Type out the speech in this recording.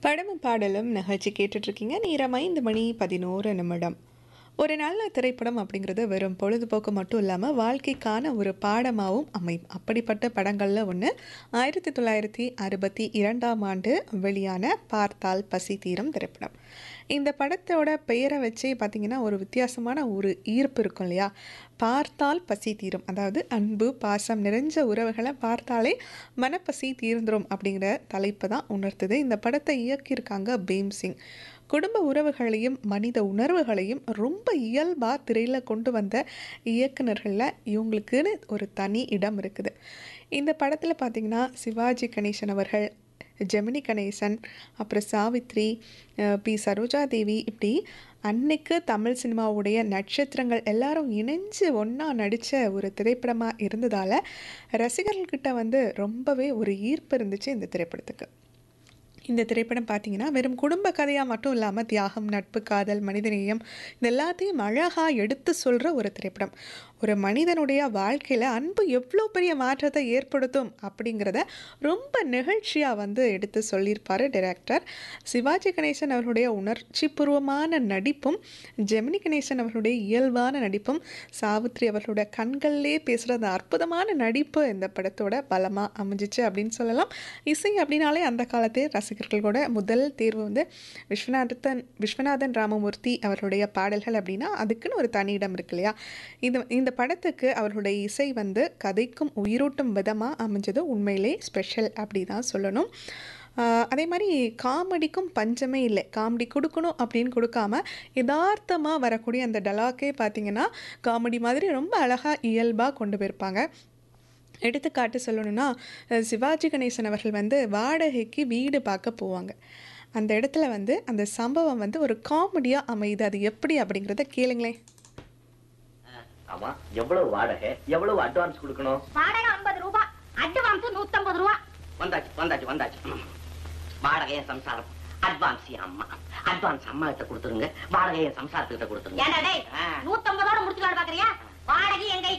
படமும் பாடலும் நிகழ்ச்சி கேட்டுட்ருக்கீங்க நேரம் ஐந்து மணி பதினோரு நிமிடம் ஒரு நல்ல திரைப்படம் அப்படிங்கிறது வெறும் பொழுதுபோக்கு மட்டும் இல்லாமல் வாழ்க்கைக்கான ஒரு பாடமாகவும் அமையும் அப்படிப்பட்ட படங்களில் ஒன்று ஆயிரத்தி தொள்ளாயிரத்தி அறுபத்தி இரண்டாம் ஆண்டு வெளியான பார்த்தால் பசி தீரும் திரைப்படம் இந்த படத்தோட பெயரை வச்சே பார்த்தீங்கன்னா ஒரு வித்தியாசமான ஒரு ஈர்ப்பு இருக்கும் இல்லையா பார்த்தால் பசி தீரும் அதாவது அன்பு பாசம் நிறைஞ்ச உறவுகளை பார்த்தாலே மனப்பசி தீர்ந்துரும் அப்படிங்கிற தலைப்பு தான் உணர்த்துது இந்த படத்தை இயக்கியிருக்காங்க பீம் சிங் குடும்ப உறவுகளையும் மனித உணர்வுகளையும் ரொம்ப இயல்பாக திரையில் கொண்டு வந்த இயக்குனர்களில் இவங்களுக்குன்னு ஒரு தனி இடம் இருக்குது இந்த படத்தில் பார்த்திங்கன்னா சிவாஜி கணேசன் அவர்கள் ஜெமினி கணேசன் அப்புறம் சாவித்ரி அஹ் பி சரோஜா தேவி இப்படி அன்னைக்கு தமிழ் சினிமாவுடைய நட்சத்திரங்கள் எல்லாரும் இணைஞ்சு ஒன்றா நடித்த ஒரு திரைப்படமாக இருந்ததால் ரசிகர்கள்கிட்ட வந்து ரொம்பவே ஒரு ஈர்ப்பு இருந்துச்சு இந்த திரைப்படத்துக்கு இந்த திரைப்படம் பார்த்தீங்கன்னா வெறும் குடும்ப கதையாக மட்டும் இல்லாமல் தியாகம் நட்பு காதல் மனிதநேயம் இது எல்லாத்தையும் அழகாக எடுத்து சொல்கிற ஒரு திரைப்படம் ஒரு மனிதனுடைய வாழ்க்கையில் அன்பு எவ்வளோ பெரிய மாற்றத்தை ஏற்படுத்தும் அப்படிங்கிறத ரொம்ப நிகழ்ச்சியாக வந்து எடுத்து சொல்லியிருப்பார் டைரக்டர் சிவாஜி கணேசன் அவர்களுடைய உணர்ச்சிபூர்வமான நடிப்பும் ஜெமினி கணேசன் அவர்களுடைய இயல்பான நடிப்பும் சாவித்ரி அவர்களுடைய கண்கள்லே பேசுகிற அந்த அற்புதமான நடிப்பு இந்த படத்தோட பலமாக அமைஞ்சிச்சு அப்படின்னு சொல்லலாம் இசை அப்படின்னாலே அந்த காலத்தே ரசிகர்களோட முதல் தேர்வு வந்து விஸ்வநாதன் விஸ்வநாதன் ராமமூர்த்தி அவர்களுடைய பாடல்கள் அப்படின்னா அதுக்குன்னு ஒரு தனி இடம் இருக்கு இல்லையா இது இந்த படத்துக்கு அவர்களுடைய இசை வந்து கதைக்கும் உயிரூட்டும் விதமாக அமைஞ்சது உண்மையிலே ஸ்பெஷல் அப்படி தான் சொல்லணும் ஆஹ் அதே மாதிரி காமெடிக்கும் பஞ்சமே இல்லை காமெடி கொடுக்கணும் அப்படின்னு கொடுக்காம யதார்த்தமாக வரக்கூடிய அந்த டலாக்கே பார்த்தீங்கன்னா காமெடி மாதிரி ரொம்ப அழகாக இயல்பாக கொண்டு போயிருப்பாங்க எடுத்துக்காட்டு சொல்லணும்னா அஹ் சிவாஜி கணேசன் அவர்கள் வந்து வாடகைக்கு வீடு பார்க்க போவாங்க அந்த இடத்துல வந்து அந்த சம்பவம் வந்து ஒரு காமெடியாக அமையுது அது எப்படி அப்படிங்கிறத கேளுங்களேன் ஆமா எவ்வளவு வாடகை எவ்வளவு அட்வான்ஸ் கொடுக்கணும் வாடகை ஐம்பது ரூபாய் அட்வான்ஸ் நூத்தம்பது ரூபா வந்தாச்சு வந்தாச்சு வந்தாச்சு வாடகை என் சம்சாரம் அட்வான்ஸ் என் அம்மா அட்வான்ஸ் அம்மா கிட்ட கொடுத்துருங்க வாடகை என் சம்சாரத்துக்கிட்ட கொடுத்துருங்க ஏன்டா டேய் ஆ. நூத்தம்பதோட முடிச்சுக்கலாம் பாக்குறியா வாடகை எங்க